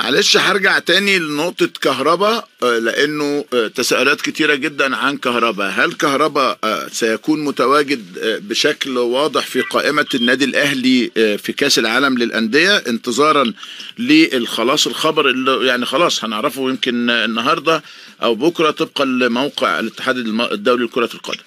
معلش هرجع تاني لنقطة كهرباء آه، لأنه آه، تساؤلات كتيرة جدا عن كهرباء هل كهرباء آه، سيكون متواجد آه، بشكل واضح في قائمة النادي الأهلي آه، في كأس العالم للأندية انتظارا للخلاص الخبر اللي يعني خلاص هنعرفه يمكن آه، النهاردة أو بكرة طبقا لموقع الاتحاد الم- الدولي لكرة القدم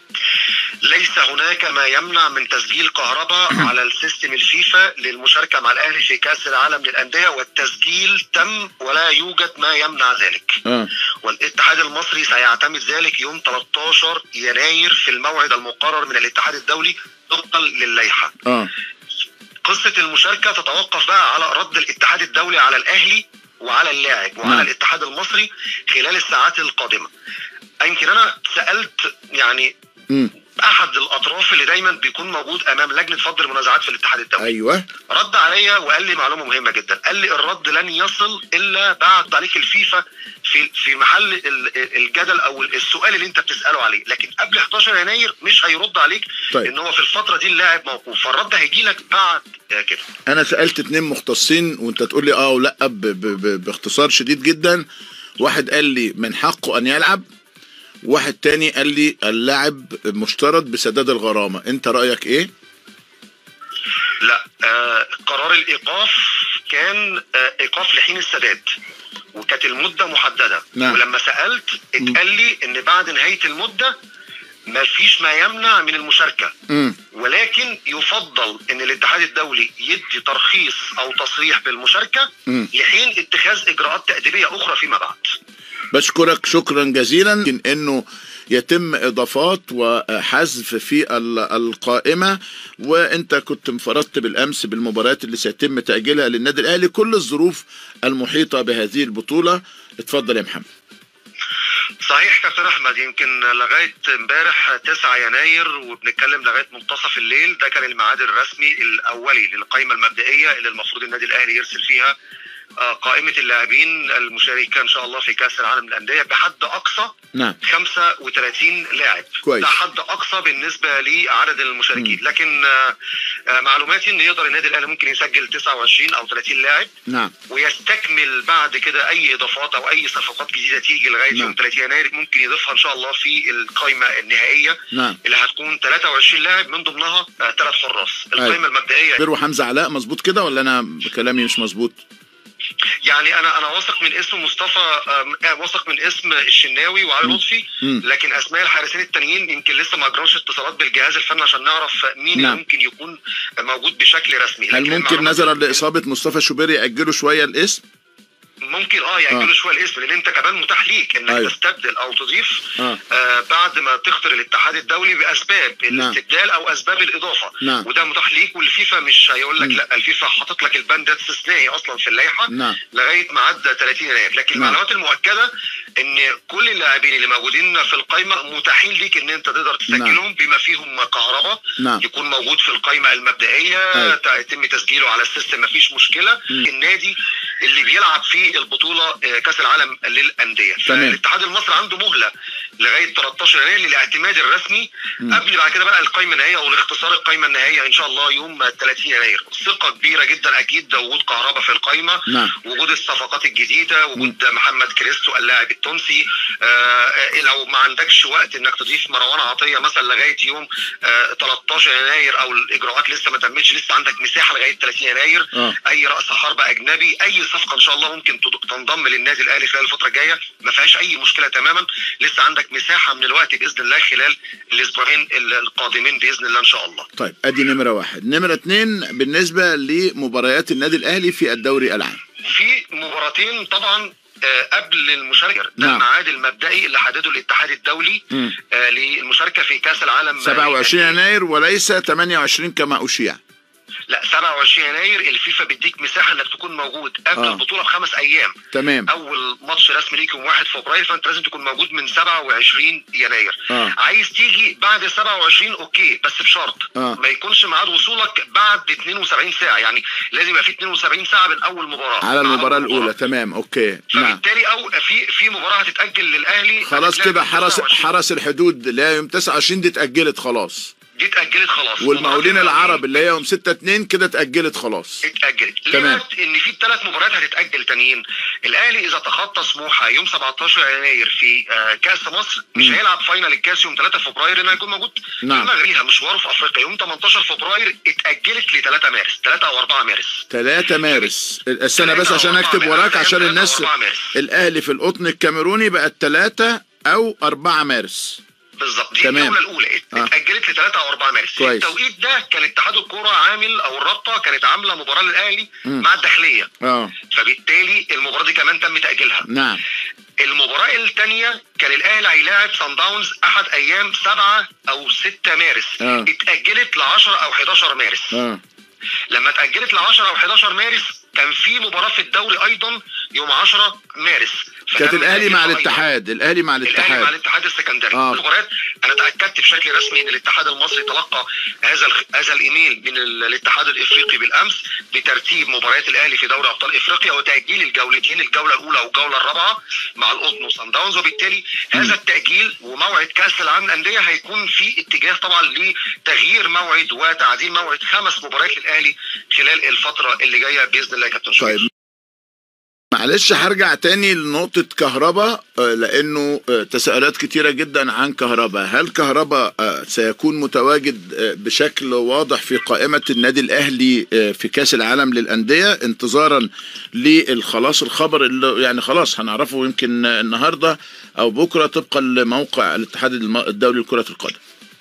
ليس هناك ما يمنع من تسجيل كهرباء على السيستم الفيفا للمشاركة مع الأهلي في كأس العالم للأندية والتسجيل تم ولا يوجد ما يمنع ذلك آه. والاتحاد المصري سيعتمد ذلك يوم 13 يناير في الموعد المقرر من الاتحاد الدولي طبقا للائحة آه. قصة المشاركة تتوقف بقى على رد الاتحاد الدولي على الأهلي وعلى اللاعب وعلى نعم. الاتحاد المصري خلال الساعات القادمة يمكن أنا سألت يعني مم. احد الاطراف اللي دايما بيكون موجود امام لجنه فض المنازعات في الاتحاد الدولي أيوه رد عليا وقال لي معلومه مهمه جدا قال لي الرد لن يصل الا بعد تعليق الفيفا في في محل ال- الجدل او السؤال اللي انت بتساله عليه لكن قبل 11 يناير مش هيرد عليك طيب. ان هو في الفتره دي اللاعب موقوف فالرد هيجي لك بعد كده انا سالت اتنين مختصين وانت تقول لي اه ولا ب- ب- ب- باختصار شديد جدا واحد قال لي من حقه ان يلعب واحد تاني قال لي اللاعب مشترط بسداد الغرامه انت رايك ايه لا آه قرار الايقاف كان آه ايقاف لحين السداد وكانت المده محدده نعم. ولما سالت اتقال لي ان بعد نهايه المده ما فيش ما يمنع من المشاركه امم ولكن يفضل ان الاتحاد الدولي يدي ترخيص او تصريح بالمشاركه مم. لحين اتخاذ اجراءات تاديبيه اخرى فيما بعد بشكرك شكرا جزيلا يمكن انه يتم اضافات وحذف في ال- القائمه وانت كنت انفردت بالامس بالمباريات اللي سيتم تاجيلها للنادي الاهلي كل الظروف المحيطه بهذه البطوله اتفضل يا محمد صحيح كابتن احمد يمكن لغايه امبارح 9 يناير وبنتكلم لغايه منتصف الليل ده كان الميعاد الرسمي الاولي للقائمه المبدئيه اللي المفروض النادي الاهلي يرسل فيها آه، قائمه اللاعبين المشاركه ان شاء الله في كاس العالم للانديه بحد اقصى نعم 35 لاعب كويس. ده حد اقصى بالنسبه لعدد المشاركين لكن آه، آه، معلوماتي ان يقدر النادي الاهلي ممكن يسجل 29 او 30 لاعب نعم ويستكمل بعد كده اي اضافات او اي صفقات جديده تيجي لغايه نعم. يوم 30 يناير ممكن يضيفها ان شاء الله في القائمه النهائيه نعم اللي هتكون 23 لاعب من ضمنها ثلاث حراس القائمه المبدئيه بيرو حمزه علاء مظبوط كده ولا انا كلامي مش مظبوط يعني انا انا واثق من اسم مصطفى آم، آه، واثق من اسم الشناوي وعلي لطفي مم. لكن اسماء الحارسين التانيين يمكن لسه ما اجراش اتصالات بالجهاز الفني عشان نعرف مين نعم. اللي ممكن يكون موجود بشكل رسمي هل لكن ممكن المعلومات- نظرا لاصابه مصطفى شوبير ياجلوا شويه الاسم ممكن اه ياجلوا آه. شويه الاسم لان انت كمان متاح ليك انك أيوة. أيوه. تستبدل او تضيف آه. آه بعد ما تخطر الاتحاد الدولي باسباب نعم. الاستبدال او اسباب الاضافه نعم. وده متاح ليك والفيفا مش هيقول لك مم. لا الفيفا حاطط لك البند ده استثنائي اصلا في اللائحه نعم. لغايه ما عدى 30 يناير لكن نعم. المعلومات المؤكده ان كل اللاعبين اللي موجودين في القائمه متاحين ليك ان انت تقدر تسجلهم بما فيهم كهرباء نعم. يكون موجود في القائمه المبدئيه أيوة. تا- يتم تسجيله على السيستم مفيش مشكله مم. النادي اللي بيلعب في البطوله آه، كاس العالم للانديه تمام. فالاتحاد المصري عنده مهله لغايه 13 يناير للاعتماد الرسمي قبل بعد كده بقى القائمه النهائيه او الاختصار القائمه النهائيه ان شاء الله يوم 30 يناير ثقه كبيره جدا اكيد ده وجود كهرباء في القائمه نعم. وجود الصفقات الجديده وجود محمد كريستو اللاعب التونسي آه آه، لو ما عندكش وقت انك تضيف مروان عطيه مثلا لغايه يوم آه 13 يناير او الاجراءات لسه ما تمتش لسه عندك مساحه لغايه 30 يناير آه. اي راس حربه اجنبي اي صفقه ان شاء الله ممكن تد- تنضم للنادي الاهلي خلال الفتره الجايه ما فيهاش اي مشكله تماما لسه عندك مساحه من الوقت باذن الله خلال الاسبوعين ال- القادمين باذن الله ان شاء الله طيب ادي نمره واحد نمره اتنين بالنسبه لمباريات النادي الاهلي في الدوري العام في مباراتين طبعا آه، قبل المشاركه ده نعم. الميعاد المبدئي اللي حدده الاتحاد الدولي مم. آه، للمشاركه في كاس العالم 27 للأندية. يناير وليس 28 كما اشيع لا 27 يناير الفيفا بيديك مساحه انك تكون موجود قبل آه. آه. البطوله بخمس ايام تمام اول ماتش رسمي ليك يوم 1 فبراير فانت لازم تكون موجود من 27 يناير آه. عايز تيجي بعد 27 اوكي بس بشرط آه. ما يكونش ميعاد وصولك بعد 72 ساعه يعني لازم يبقى في 72 ساعه من اول مباراه على مع المباراه أول الاولى تمام اوكي نعم فبالتالي او في في مباراه هتتاجل للاهلي خلاص هتتلعب كده يوم حرس 29. حرس الحدود لا يوم 29 دي اتاجلت خلاص دي اتاجلت خلاص والمقاولين مباراة العرب اللي هي يوم 6 2 كده اتاجلت خلاص اتاجلت تمام. ليه بقى ان في ثلاث مباريات هتتاجل تانيين الاهلي اذا تخطى سموحه يوم 17 يناير في آه، كاس مصر مش مم. هيلعب فاينل الكاس يوم 3 فبراير انه هيكون موجود نعم. في المغرب ليها مشواره في افريقيا يوم 18 فبراير اتاجلت ل 3 مارس 3 او 4 مارس 3 مارس السنه بس تلاتة عشان أو اكتب أربعة وراك مارس. عشان تلاتة أو الناس أربعة مارس. الاهلي في القطن الكاميروني بقت 3 او 4 مارس بالظبط دي تمام. الجوله الاولى ات- آه. اتاجلت ل 3 او 4 مارس في كويس. التوقيت ده كان اتحاد الكوره عامل او الرابطه كانت عامله مباراه للاهلي مم. مع الداخليه اه فبالتالي المباراه دي كمان تم تاجيلها نعم المباراة الثانية كان الأهلي هيلاعب سان داونز أحد أيام 7 أو 6 مارس آه. اتأجلت ل 10 أو 11 مارس اه لما اتأجلت ل 10 أو 11 مارس كان في مباراة في الدوري أيضا يوم 10 مارس كانت فتم الاهلي مع تأجيلها أيضاً. الاتحاد الاهلي مع الاهلي مع الاتحاد الاتحاد السكندري آه. المباريات انا تاكدت بشكل رسمي ان الاتحاد المصري تلقى هذا الخ- هذا الايميل من ال- الاتحاد الافريقي بالامس بترتيب مباريات الاهلي في دوري ابطال افريقيا وتاجيل الجولتين الجوله الاولى والجوله الرابعه مع القطن وصن داونز وبالتالي هذا التاجيل وموعد كاس العالم للانديه هيكون في اتجاه طبعا لتغيير موعد وتعديل موعد خمس مباريات للاهلي خلال الفتره اللي جايه باذن الله يا كابتن شوقي طيب معلش هرجع تاني لنقطة كهرباء آه، لأنه آه، تساؤلات كتيرة جدا عن كهرباء هل كهرباء آه، سيكون متواجد آه، بشكل واضح في قائمة النادي الأهلي آه، في كأس العالم للأندية انتظارا للخلاص الخبر اللي يعني خلاص هنعرفه يمكن آه، النهاردة أو بكرة طبقا لموقع الاتحاد الم- الدولي لكرة القدم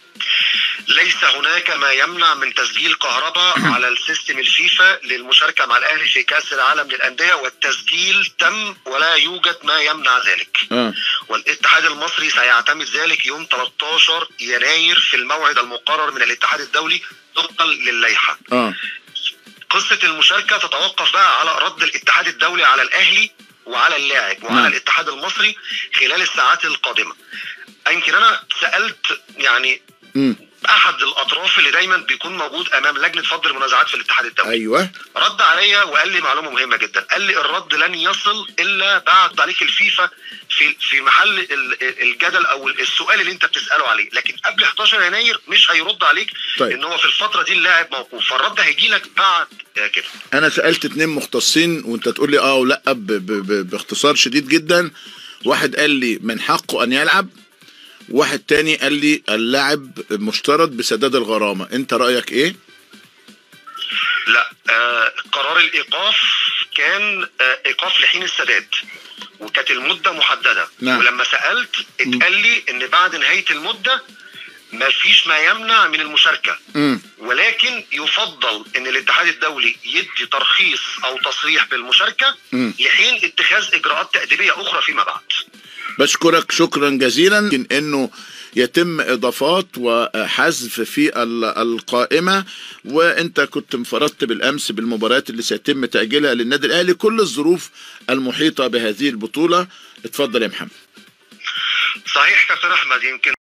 ليس هناك ما يمنع من تسجيل كهرباء على السيستم الفيفا للمشاركة مع الأهلي في كأس العالم للأندية والتسجيل تم ولا يوجد ما يمنع ذلك اه والاتحاد المصري سيعتمد ذلك يوم 13 يناير في الموعد المقرر من الاتحاد الدولي طبقا للائحة اه قصة المشاركة تتوقف بقى على رد الاتحاد الدولي على الأهلي وعلى اللاعب وعلى نعم. الاتحاد المصري خلال الساعات القادمة يمكن أنا سألت يعني امم احد الاطراف اللي دايما بيكون موجود امام لجنه فض المنازعات في الاتحاد الدولي ايوه رد عليا وقال لي معلومه مهمه جدا قال لي الرد لن يصل الا بعد تعليق الفيفا في في محل ال- الجدل او السؤال اللي انت بتساله عليه لكن قبل 11 يناير مش هيرد عليك طيب. ان هو في الفتره دي اللاعب موقوف فالرد هيجي لك بعد آه، كده انا سالت اتنين مختصين وانت تقول لي اه ولا ب- ب- ب- باختصار شديد جدا واحد قال لي من حقه ان يلعب واحد تاني قال لي اللاعب مشترط بسداد الغرامه انت رايك ايه لا آه قرار الايقاف كان آه ايقاف لحين السداد وكانت المده محدده نعم. ولما سالت اتقال لي ان بعد نهايه المده ما فيش ما يمنع من المشاركه امم ولكن يفضل ان الاتحاد الدولي يدي ترخيص او تصريح بالمشاركه مم. لحين اتخاذ اجراءات تاديبيه اخرى فيما بعد بشكرك شكرا جزيلا يمكن انه يتم اضافات وحذف في ال- القائمه وانت كنت انفردت بالامس بالمباريات اللي سيتم تاجيلها للنادي الاهلي كل الظروف المحيطه بهذه البطوله اتفضل يا محمد صحيح كابتن احمد يمكن